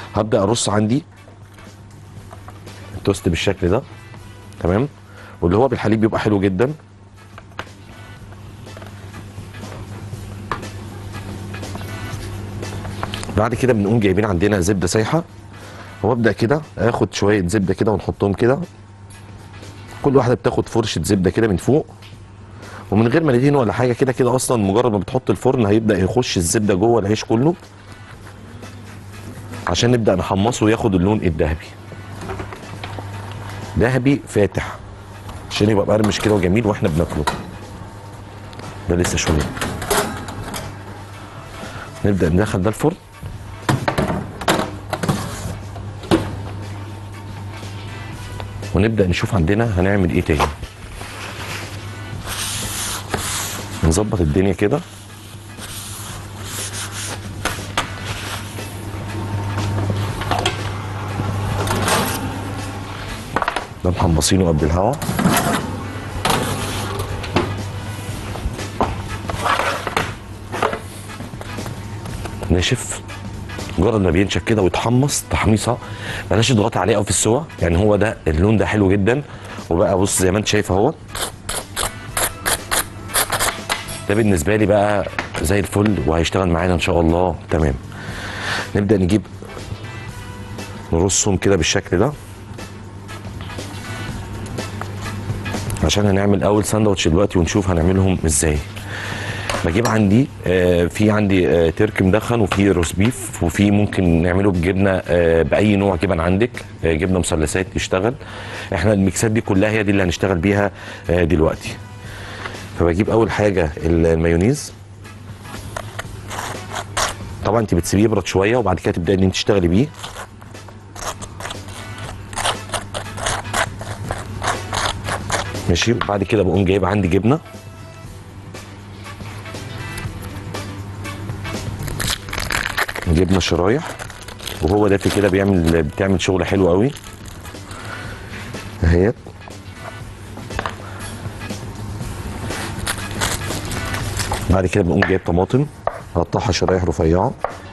هبدا ارص عندي التوست بالشكل ده تمام واللي هو بالحليب بيبقى حلو جدا بعد كده بنقوم جايبين عندنا زبده سايحه وابدا كده اخد شويه زبده كده ونحطهم كده كل واحده بتاخد فرشه زبده كده من فوق ومن غير ما ندهن ولا حاجه كده كده اصلا مجرد ما بتحط الفرن هيبدا يخش الزبده جوه العيش كله عشان نبدا نحمصه وياخد اللون الذهبي ذهبي فاتح عشان يبقى مقرمش كده وجميل واحنا بناكله ده لسه شويه نبدا ندخل ده الفرن ونبدا نشوف عندنا هنعمل ايه تاني نظبط الدنيا كده ده محمصينه قبل الهوا ناشف مجرد ما بينشف كده ويتحمص تحميصه بلاش تضغطي عليه قوي في السوا يعني هو ده اللون ده حلو جدا وبقى بص زي ما انت شايف اهو ده بالنسبه لي بقى زي الفل وهيشتغل معانا ان شاء الله تمام نبدا نجيب نرصهم كده بالشكل ده عشان هنعمل اول ساندوتش دلوقتي ونشوف هنعملهم ازاي بجيب عندي آه في عندي آه ترك مدخن وفي روز بيف وفي ممكن نعمله بجبنه آه باي نوع جبن عندك آه جبنه مثلثات يشتغل احنا الميكسات دي كلها هي دي اللي هنشتغل بيها آه دلوقتي فبجيب اول حاجه المايونيز طبعا انت بتسيبيه يبرد شويه وبعد كده تبداي ان انت تشتغلي بيه ماشي وبعد كده بقوم جايب عندي جبنه جبنه شرايح وهو ده في كده بيعمل بتعمل شغل حلو قوي اهيت بعد كده بقوم جايب طماطم اقطعها شرايح رفيعه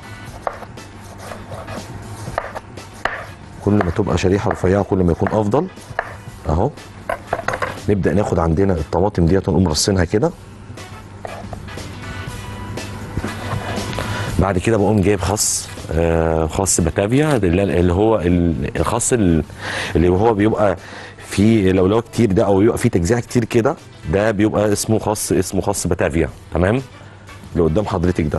كل ما تبقى شريحه رفيعه كل ما يكون افضل اهو نبدا ناخد عندنا الطماطم ديت ونقوم رصينها كده بعد كده بقوم جايب خس آه خس باتافيا اللي اللي هو ال- الخس ال- اللي هو بيبقى فيه لولو كتير ده او بيبقى فيه تجزيع كتير كده ده بيبقى اسمه خس اسمه خس باتافيا تمام اللي قدام حضرتك ده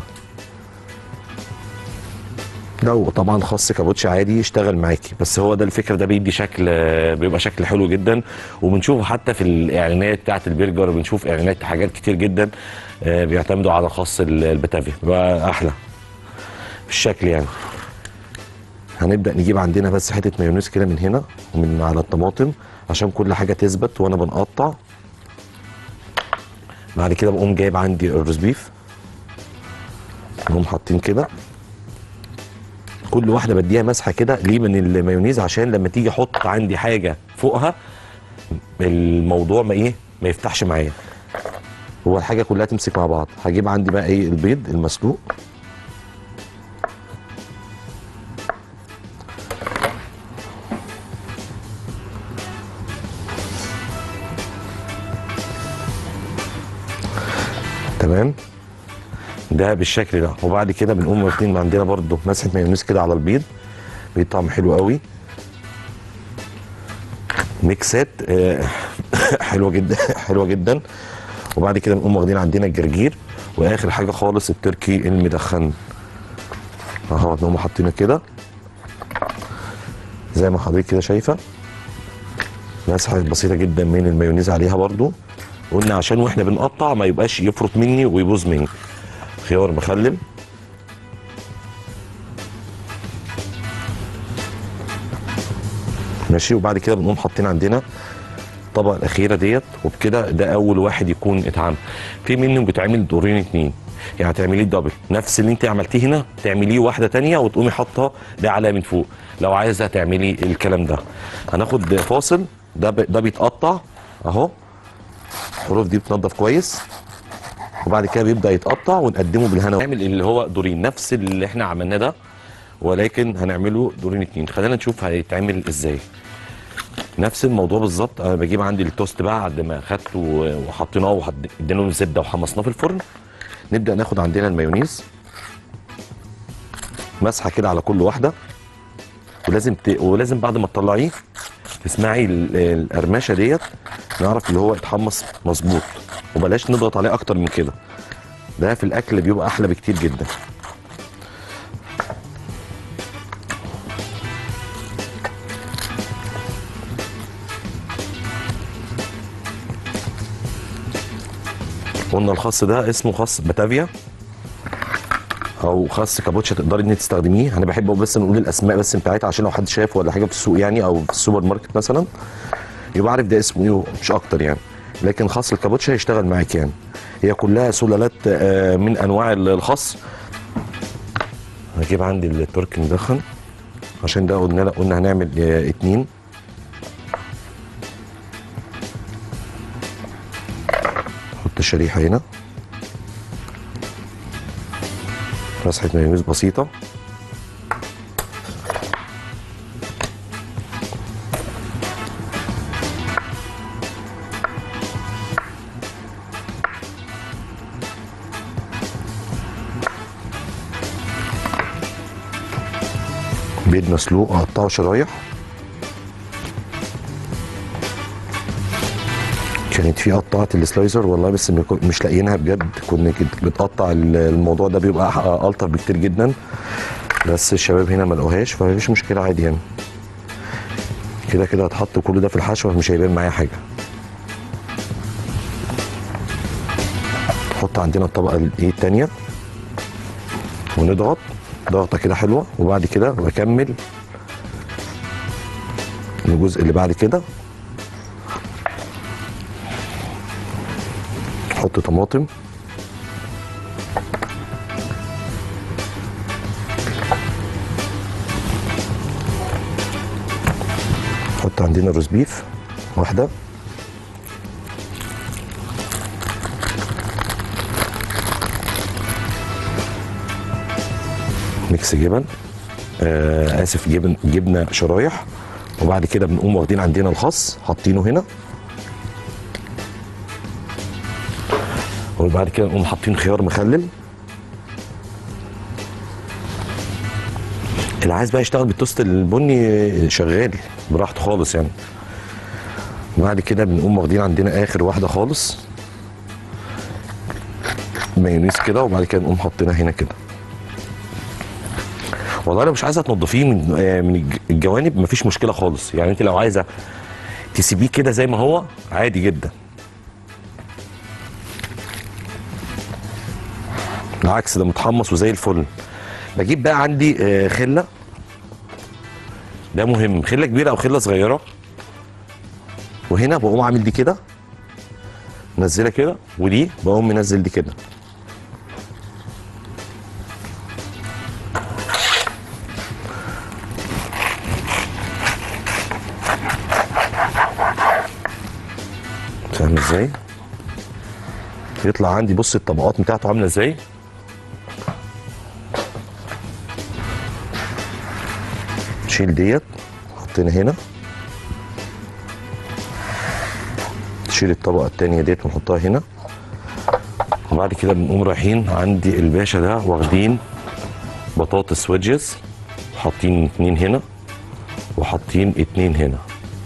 ده طبعا خاص كابوتش عادي يشتغل معاكي بس هو ده الفكره ده بيدي شكل آه، بيبقى شكل حلو جدا وبنشوفه حتى في الاعلانات بتاعت البرجر بنشوف اعلانات حاجات كتير جدا آه، بيعتمدوا على خاص ال- الباتافيا بيبقى احلى بالشكل يعني هنبدا نجيب عندنا بس حته مايونيز كده من هنا ومن على الطماطم عشان كل حاجه تثبت وانا بنقطع بعد كده بقوم جايب عندي الروز بيف نقوم حاطين كده كل واحده بديها مسحه كده ليه من المايونيز عشان لما تيجي احط عندي حاجه فوقها الموضوع ما ايه ما يفتحش معايا هو الحاجه كلها تمسك مع بعض هجيب عندي بقى ايه البيض المسلوق تمام ده بالشكل ده وبعد كده بنقوم واخدين عندنا برضو مسحه مايونيز كده على البيض بيدي طعم حلو قوي ميكسات آه، حلوه جدا حلوه جدا وبعد كده بنقوم واخدين عندنا الجرجير واخر حاجه خالص التركي المدخن اهو نقوم حاطينه كده زي ما حضرتك كده شايفه مسحه بسيطه جدا من المايونيز عليها برضو قلنا عشان واحنا بنقطع ما يبقاش يفرط مني ويبوظ مني خيار مخلل ماشي وبعد كده بنقوم حاطين عندنا الطبقه الاخيره ديت وبكده ده اول واحد يكون اتعمل في منه بيتعمل دورين اتنين يعني تعمليه دبل نفس اللي انت عملتيه هنا تعمليه واحده تانية وتقومي حاطه ده عليها من فوق لو عايزه تعملي الكلام ده هناخد فاصل ده ب... ده بيتقطع اهو الحروف دي بتنضف كويس وبعد كده بيبدا يتقطع ونقدمه بالهنا نعمل اللي هو دورين نفس اللي احنا عملناه ده ولكن هنعمله دورين اتنين خلينا نشوف هيتعمل ازاي نفس الموضوع بالظبط انا بجيب عندي التوست بعد ما خدته وحطيناه وادينا له الزبده وحمصناه في الفرن نبدا ناخد عندنا المايونيز مسحه كده على كل واحده ولازم ت... ولازم بعد ما تطلعيه تسمعي ال- القرمشه ديت نعرف اللي هو اتحمص مظبوط وبلاش نضغط عليه اكتر من كده ده في الاكل بيبقى احلى بكتير جدا قلنا الخس ده اسمه خس باتافيا او خس كابوتشا تقدري ان انت تستخدميه انا بحب بس نقول الاسماء بس بتاعتها عشان لو حد شاف ولا حاجه في السوق يعني او في السوبر ماركت مثلا يبقى عارف ده اسمه ايه مش اكتر يعني لكن خس الكابوتشا هيشتغل معاك يعني هي كلها سلالات آه، من انواع الخس هجيب عندي الترك مدخن عشان ده قلنا قلنا هنعمل آه، اتنين نحط الشريحه هنا مسحه مايونيز بسيطه بيض مسلوق اقطعه شرايح كانت في قطعت السلايسر والله بس م- مش لاقيينها بجد كنا كنت بتقطع ال- الموضوع ده بيبقى أح- الطف بكتير جدا بس الشباب هنا ما لقوهاش فمفيش مشكله عادي يعني كده كده هتحط كل ده في الحشوه مش هيبان معايا حاجه نحط عندنا الطبقه الايه التانيه ونضغط ضغطه كده حلوه وبعد كده بكمل الجزء اللي بعد كده نحط طماطم نحط عندنا روز بيف واحده ميكس جبن آه اسف جبن جبنه شرايح وبعد كده بنقوم واخدين عندنا الخس حاطينه هنا وبعد كده نقوم حاطين خيار مخلل اللي عايز بقى يشتغل بالتوست البني شغال براحته خالص يعني بعد كده بنقوم واخدين عندنا اخر واحده خالص مايونيز كده وبعد كده نقوم حاطينها هنا كده والله لو مش عايزه تنضفيه من آه، من الج- الجوانب مفيش مشكله خالص يعني انت لو عايزه تسيبيه كده زي ما هو عادي جدا بالعكس ده متحمص وزي الفل بجيب بقى عندي آه، خله ده مهم خله كبيره او خله صغيره وهنا بقوم عامل دي كده منزله كده ودي بقوم منزل دي كده فاهم ازاي يطلع عندي بص الطبقات بتاعته عامله ازاي نشيل ديت حطينا هنا نشيل الطبقه التانية ديت ونحطها هنا وبعد كده بنقوم رايحين عندي الباشا ده واخدين بطاطس ويدجز حاطين اتنين هنا وحاطين اتنين هنا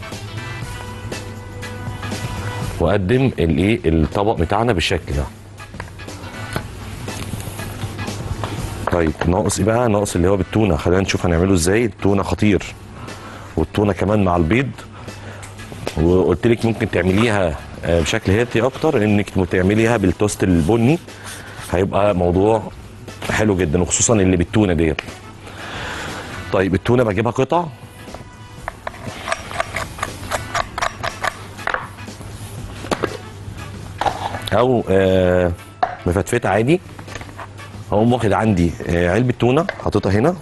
واقدم الايه الطبق بتاعنا بالشكل ده طيب ناقص ايه بقى ناقص اللي هو بالتونه خلينا نشوف هنعمله ازاي التونه خطير والتونه كمان مع البيض وقلت لك ممكن تعمليها آه، بشكل هيلثي اكتر انك تعمليها بالتوست البني هيبقى موضوع حلو جدا وخصوصا اللي بالتونه ديت طيب التونه بجيبها قطع او آه، مفتفته عادي هقوم واخد عندي آه، علبه تونه حاططها هنا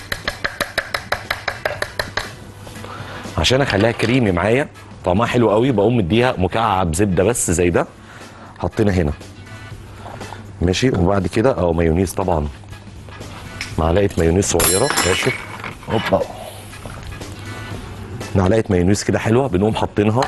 عشان اخليها كريمي معايا طعمها حلو قوي بقوم مديها مكعب زبده بس زي ده حطينا هنا ماشي وبعد كده او مايونيز طبعا معلقه مايونيز صغيره اسف هوبا معلقه مايونيز كده حلوه بنقوم حاطينها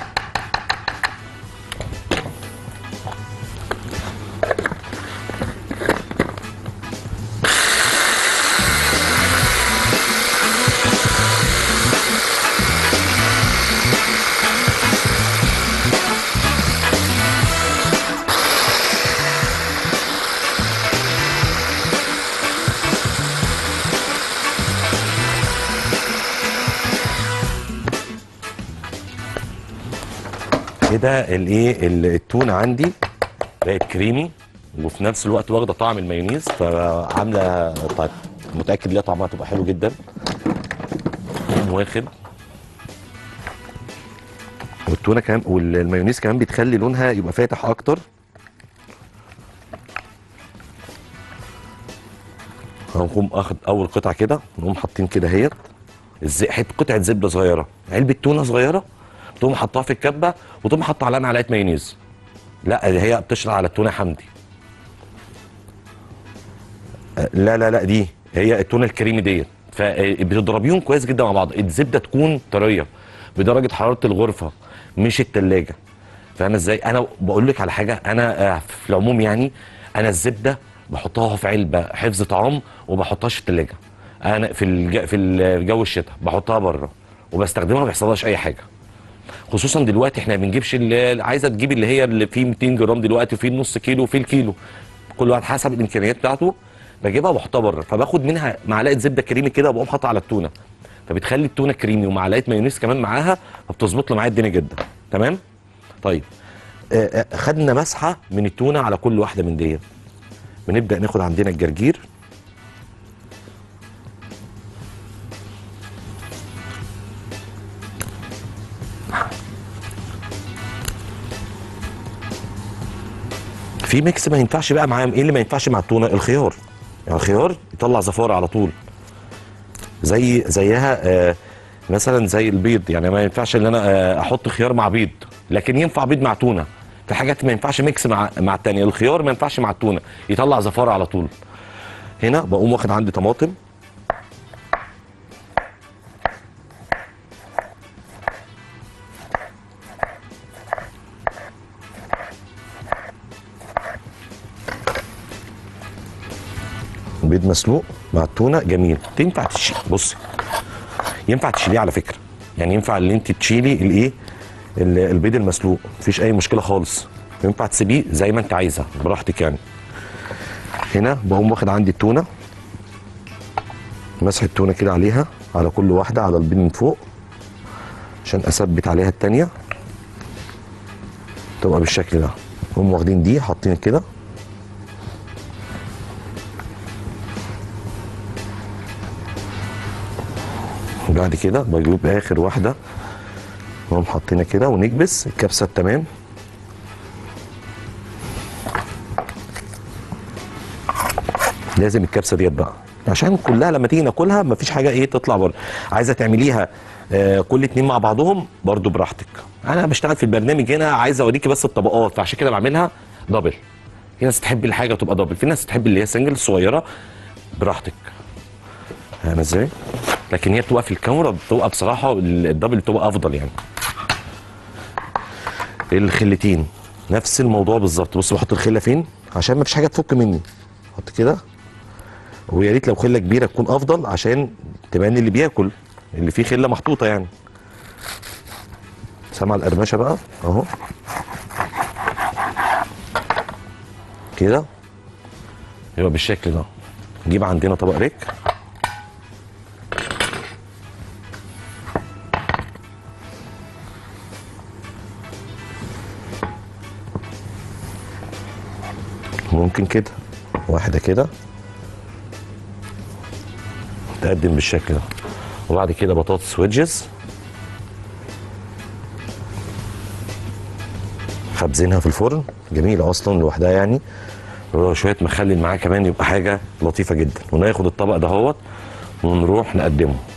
كده الايه ال- التونه عندي بقت كريمي وفي نفس الوقت واخده طعم المايونيز فعامله طيب متاكد ليها طعمها تبقى حلو جدا قوم واخد والتونه كمان والمايونيز كمان بتخلي لونها يبقى فاتح اكتر هنقوم اخد اول قطعه كده ونقوم حاطين كده اهيت الزي- حته قطعه زبده صغيره علبه تونه صغيره تقوم حطها في الكبه وتقوم حاطه عليها معلقه مايونيز لا هي بتشرب على التونه حمدي أه، لا لا لا دي هي التونه الكريمي ديت فبتضربيهم كويس جدا مع بعض الزبده تكون طريه بدرجه حراره الغرفه مش التلاجة فاهمه ازاي انا بقول لك على حاجه انا آه، في العموم يعني انا الزبده بحطها في علبه حفظ طعام وما بحطهاش في التلاجة انا في الج... في الجو الشتاء بحطها بره وبستخدمها ما بيحصلهاش اي حاجه خصوصا دلوقتي احنا ما بنجيبش اللي عايزه تجيب اللي هي اللي فيه 200 جرام دلوقتي وفيه النص كيلو وفيه الكيلو كل واحد حسب الامكانيات بتاعته بجيبها وبحطها بره فباخد منها معلقه زبده كريمي كده وبقوم حاطها على التونه فبتخلي التونه كريمي ومعلقه مايونيز كمان معاها فبتظبط لي معايا الدنيا جدا تمام طيب آه، آه، خدنا مسحه من التونه على كل واحده من ديت بنبدا ناخد عندنا الجرجير في ميكس ما ينفعش بقى معاه ايه اللي ما ينفعش مع التونه الخيار يعني الخيار يطلع زفاره على طول زي زيها آه مثلا زي البيض يعني ما ينفعش ان انا آه احط خيار مع بيض لكن ينفع بيض مع تونه في حاجات ما ينفعش ميكس مع مع التانية الخيار ما ينفعش مع التونه يطلع زفاره على طول هنا بقوم واخد عندي طماطم بيض مسلوق مع التونه جميل تنفع تشيل بصي ينفع تشيليه على فكره يعني ينفع ان انت تشيلي الايه ال- البيض المسلوق مفيش اي مشكله خالص ينفع تسيبيه زي ما انت عايزه براحتك يعني هنا بقوم واخد عندي التونه مسح التونه كده عليها على كل واحده على البيض من فوق عشان اثبت عليها التانيه تبقى بالشكل ده هم واخدين دي حاطين كده وبعد كده بجيب اخر واحده نقوم حاطينها كده ونكبس الكبسه التمام لازم الكبسه ديت بقى عشان كلها لما تيجي ناكلها مفيش حاجه ايه تطلع بره عايزه تعمليها آه كل اتنين مع بعضهم برضو براحتك انا بشتغل في البرنامج هنا عايز اوريكي بس الطبقات فعشان كده بعملها دبل في ناس تحب الحاجه تبقى دبل في ناس تحب اللي هي سنجل صغيره براحتك فاهم ازاي لكن هي بتبقى في الكاميرا بتبقى بصراحه الدبل بتبقى افضل يعني الخلتين نفس الموضوع بالظبط بص بحط الخله فين عشان ما فيش حاجه تفك مني احط كده ويا ريت لو خله كبيره تكون افضل عشان تبان اللي بياكل اللي فيه خله محطوطه يعني سامع القرمشه بقى اهو كده يبقى بالشكل ده نجيب عندنا طبق ريك ممكن كده واحدة كده تقدم بالشكل ده وبعد كده بطاطس ويدجز خابزينها في الفرن جميلة أصلا لوحدها يعني وشوية مخلل معاه كمان يبقى حاجة لطيفة جدا وناخد الطبق دهوت ونروح نقدمه